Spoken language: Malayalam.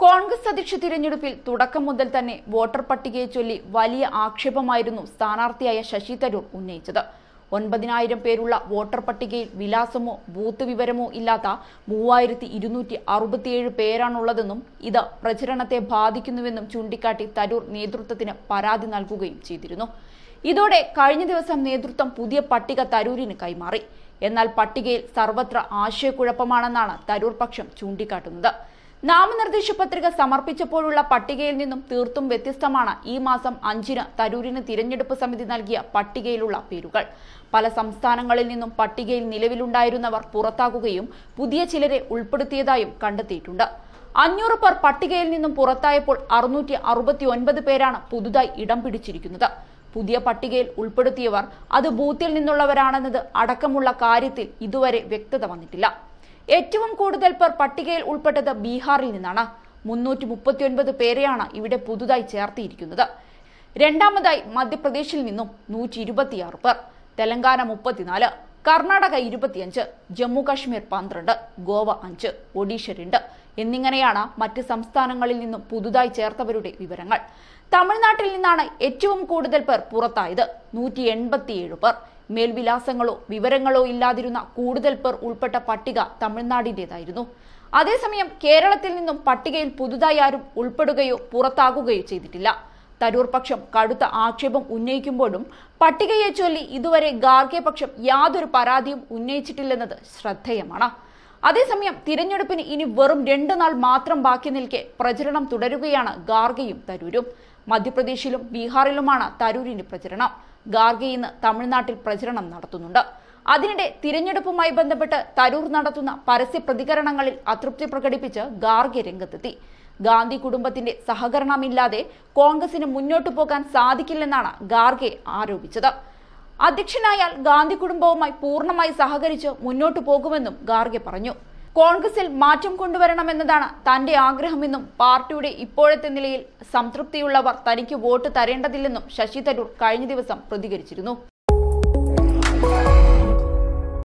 കോൺഗ്രസ് അധ്യക്ഷ തിരഞ്ഞെടുപ്പിൽ തുടക്കം മുതൽ തന്നെ വോട്ടർ പട്ടികയെ ചൊല്ലി വലിയ ആക്ഷേപമായിരുന്നു സ്ഥാനാർത്ഥിയായ ശശി തരൂർ ഉന്നയിച്ചത് ഒൻപതിനായിരം പേരുള്ള വോട്ടർ പട്ടികയിൽ വിലാസമോ ബൂത്ത് വിവരമോ ഇല്ലാത്ത മൂവായിരത്തി ഇരുന്നൂറ്റി അറുപത്തിയേഴ് പേരാണുള്ളതെന്നും ഇത് പ്രചരണത്തെ ബാധിക്കുന്നുവെന്നും ചൂണ്ടിക്കാട്ടി തരൂർ നേതൃത്വത്തിന് പരാതി നൽകുകയും ചെയ്തിരുന്നു ഇതോടെ കഴിഞ്ഞ ദിവസം നേതൃത്വം പുതിയ പട്ടിക തരൂരിന് കൈമാറി എന്നാൽ പട്ടികയിൽ സർവത്ര ആശയക്കുഴപ്പമാണെന്നാണ് തരൂർ പക്ഷം ചൂണ്ടിക്കാട്ടുന്നത് നാമനിർദ്ദേശ പത്രിക സമർപ്പിച്ചപ്പോഴുള്ള പട്ടികയിൽ നിന്നും തീർത്തും വ്യത്യസ്തമാണ് ഈ മാസം അഞ്ചിന് തരൂരിന് തിരഞ്ഞെടുപ്പ് സമിതി നൽകിയ പട്ടികയിലുള്ള പേരുകൾ പല സംസ്ഥാനങ്ങളിൽ നിന്നും പട്ടികയിൽ നിലവിലുണ്ടായിരുന്നവർ പുറത്താകുകയും പുതിയ ചിലരെ ഉൾപ്പെടുത്തിയതായും കണ്ടെത്തിയിട്ടുണ്ട് അഞ്ഞൂറ് പേർ പട്ടികയിൽ നിന്നും പുറത്തായപ്പോൾ അറുന്നൂറ്റി അറുപത്തി ഒൻപത് പേരാണ് പുതുതായി ഇടം പിടിച്ചിരിക്കുന്നത് പുതിയ പട്ടികയിൽ ഉൾപ്പെടുത്തിയവർ അത് ബൂത്തിൽ നിന്നുള്ളവരാണെന്നത് അടക്കമുള്ള കാര്യത്തിൽ ഇതുവരെ വ്യക്തത വന്നിട്ടില്ല ഏറ്റവും കൂടുതൽ പേർ പട്ടികയിൽ ഉൾപ്പെട്ടത് ബീഹാറിൽ നിന്നാണ് മുന്നൂറ്റി മുപ്പത്തിയൊൻപത് പേരെയാണ് ഇവിടെ പുതുതായി ചേർത്തിയിരിക്കുന്നത് രണ്ടാമതായി മധ്യപ്രദേശിൽ നിന്നും നൂറ്റി ഇരുപത്തിയാറ് പേർ തെലങ്കാന മുപ്പത്തിനാല് കർണാടക ഇരുപത്തിയഞ്ച് ജമ്മു കാശ്മീർ പന്ത്രണ്ട് ഗോവ അഞ്ച് ഒഡീഷ രണ്ട് എന്നിങ്ങനെയാണ് മറ്റ് സംസ്ഥാനങ്ങളിൽ നിന്നും പുതുതായി ചേർത്തവരുടെ വിവരങ്ങൾ തമിഴ്നാട്ടിൽ നിന്നാണ് ഏറ്റവും കൂടുതൽ പേർ പുറത്തായത് നൂറ്റി എൺപത്തിയേഴ് പേർ മേൽവിലാസങ്ങളോ വിവരങ്ങളോ ഇല്ലാതിരുന്ന കൂടുതൽ പേർ ഉൾപ്പെട്ട പട്ടിക തമിഴ്നാടിന്റേതായിരുന്നു അതേസമയം കേരളത്തിൽ നിന്നും പട്ടികയിൽ പുതുതായി ആരും ഉൾപ്പെടുകയോ പുറത്താകുകയോ ചെയ്തിട്ടില്ല തരൂർ പക്ഷം കടുത്ത ആക്ഷേപം ഉന്നയിക്കുമ്പോഴും പട്ടികയെ ചൊല്ലി ഇതുവരെ ഗാർഗെ പക്ഷം യാതൊരു പരാതിയും ഉന്നയിച്ചിട്ടില്ലെന്നത് ശ്രദ്ധേയമാണ് അതേസമയം തിരഞ്ഞെടുപ്പിന് ഇനി വെറും രണ്ട് നാൾ മാത്രം ബാക്കി നിൽക്കെ പ്രചരണം തുടരുകയാണ് ഗാർഗയും തരൂരും മധ്യപ്രദേശിലും ബീഹാറിലുമാണ് തരൂരിന്റെ പ്രചരണം ഗാർഗെ ഇന്ന് തമിഴ്നാട്ടിൽ പ്രചരണം നടത്തുന്നുണ്ട് അതിനിടെ തിരഞ്ഞെടുപ്പുമായി ബന്ധപ്പെട്ട് തരൂർ നടത്തുന്ന പരസ്യ പ്രതികരണങ്ങളിൽ അതൃപ്തി പ്രകടിപ്പിച്ച് ഗാർഗെ രംഗത്തെത്തി ഗാന്ധി കുടുംബത്തിന്റെ സഹകരണമില്ലാതെ കോൺഗ്രസിന് മുന്നോട്ടു പോകാൻ സാധിക്കില്ലെന്നാണ് ഗാർഗെ ആരോപിച്ചത് അധ്യക്ഷനായാൽ ഗാന്ധി കുടുംബവുമായി പൂർണ്ണമായി സഹകരിച്ച് മുന്നോട്ടു പോകുമെന്നും ഗാർഗെ പറഞ്ഞു കോൺഗ്രസിൽ മാറ്റം കൊണ്ടുവരണമെന്നതാണ് തന്റെ ആഗ്രഹമെന്നും പാർട്ടിയുടെ ഇപ്പോഴത്തെ നിലയിൽ സംതൃപ്തിയുള്ളവർ തനിക്ക് വോട്ട് തരേണ്ടതില്ലെന്നും ശശി തരൂർ കഴിഞ്ഞ ദിവസം പ്രതികരിച്ചിരുന്നു